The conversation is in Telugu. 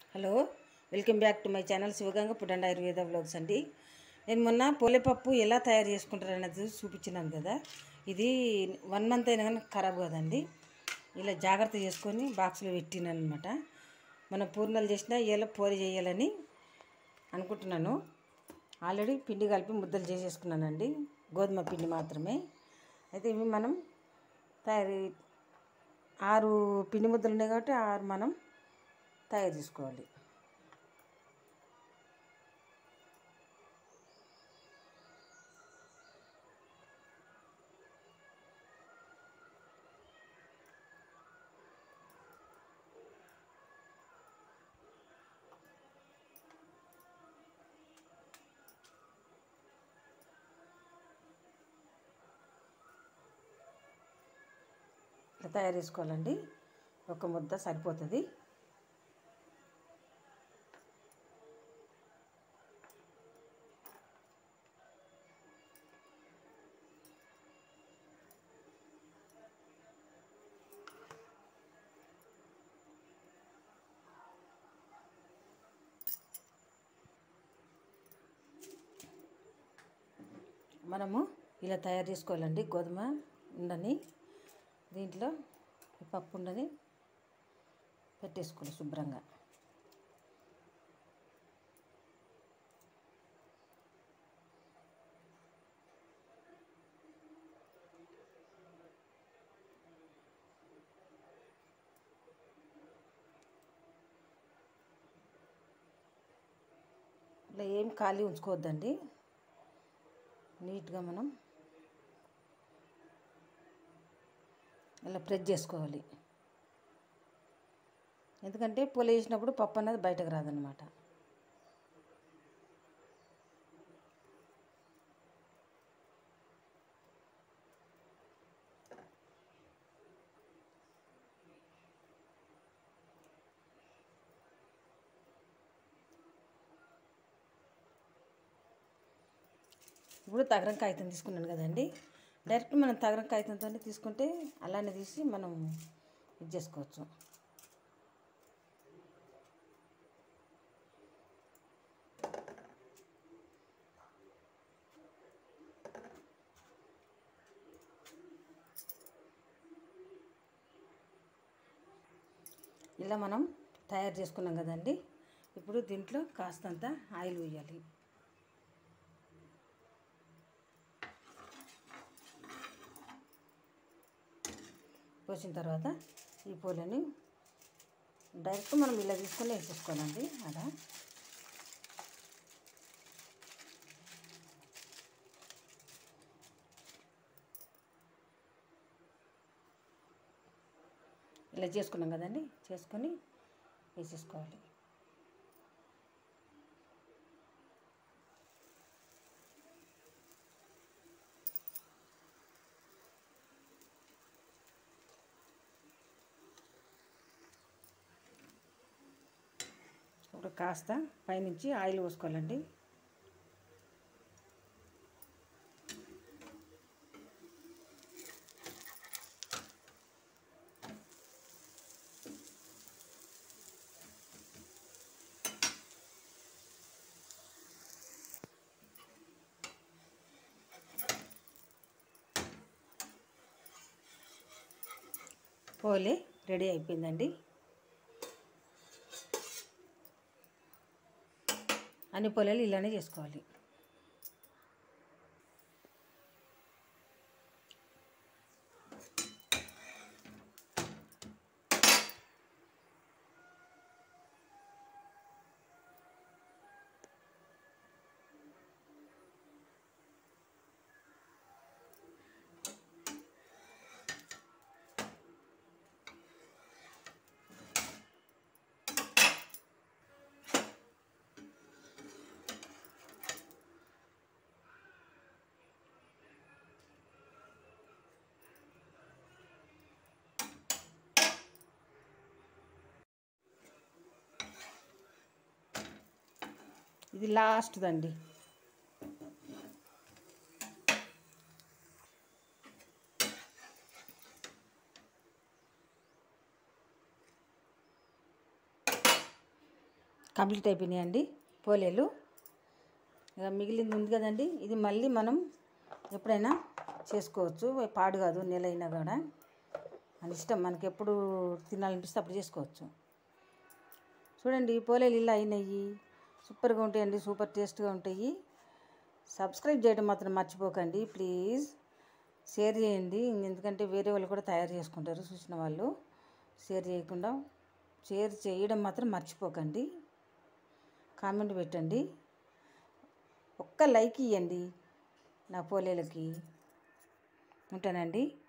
hello welcome back to my channel Shivaganga food and Ayurveda blogs అండి నేను మొన్న పోలేపప్పు ఎలా తయారు చేసుకుంటారు అనేది చూపించినాను కదా ఇది వన్ మంత్ అయినా కానీ ఖరాబ్ కదండి ఇలా జాగ్రత్త చేసుకొని బాక్స్లో పెట్టినాను అనమాట మనం పూర్ణాలు చేసినా ఇలా పోలి చేయాలని అనుకుంటున్నాను ఆల్రెడీ పిండి కలిపి ముద్దలు చేసేసుకున్నానండి గోధుమ పిండి మాత్రమే అయితే ఇవి మనం తయారు ఆరు పిండి ముద్దలు ఉన్నాయి కాబట్టి ఆరు మనం తయారు చేసుకోవాలి ఇట్లా తయారు చేసుకోవాలండి ఒక ముద్ద సరిపోతుంది మనము ఇలా తయారు చేసుకోవాలండి గోధుమ ఉండని దీంట్లో ఈ పప్పు ఉండని పెట్టేసుకోవాలి శుభ్రంగా ఇలా ఏం ఖాళీ ఉంచుకోవద్దండి నీట్గా మనం ఇలా ప్రెస్ చేసుకోవాలి ఎందుకంటే పొల వేసినప్పుడు పప్పు అనేది బయటకు రాదనమాట ఇప్పుడు తగరం కాగితం తీసుకున్నాను కదండి డైరెక్ట్ మనం తగరం కాగితంతో తీసుకుంటే అలానే తీసి మనం ఇది చేసుకోవచ్చు ఇలా మనం తయారు చేసుకున్నాం కదండి ఇప్పుడు దీంట్లో కాస్తంత ఆయిల్ వేయాలి పోసిన తర్వాత ఈ పూలని డైరెక్ట్ మనం ఇలా తీసుకొని వేసేసుకోవాలండి అలా ఇలా చేసుకున్నాం కదండి చేసుకొని వేసేసుకోవాలి ఇప్పుడు కాస్త పైనుంచి ఆయిల్ పోసుకోవాలండి పోలే రెడీ అయిపోయిందండి అన్ని పొలాలు ఇలానే చేసుకోవాలి ఇది లాస్ట్దండి కంప్లీట్ అయిపోయినాయండి పోలేలు ఇక మిగిలింది ఉంది కదండి ఇది మళ్ళీ మనం ఎప్పుడైనా చేసుకోవచ్చు పాడు కాదు నెల అయినా కూడా మన ఇష్టం మనకి ఎప్పుడు తినాలనిపిస్తే అప్పుడు చేసుకోవచ్చు చూడండి పోలేలు ఇలా అయినాయి సూపర్గా ఉంటాయండి సూపర్ టేస్ట్గా ఉంటాయి సబ్స్క్రైబ్ చేయడం మాత్రం మర్చిపోకండి ప్లీజ్ షేర్ చేయండి ఎందుకంటే వేరే వాళ్ళు కూడా తయారు చేసుకుంటారు చూసిన వాళ్ళు షేర్ చేయకుండా షేర్ చేయడం మాత్రం మర్చిపోకండి కామెంట్ పెట్టండి ఒక్క లైక్ ఇవ్వండి నా పోలేలకి ఉంటానండి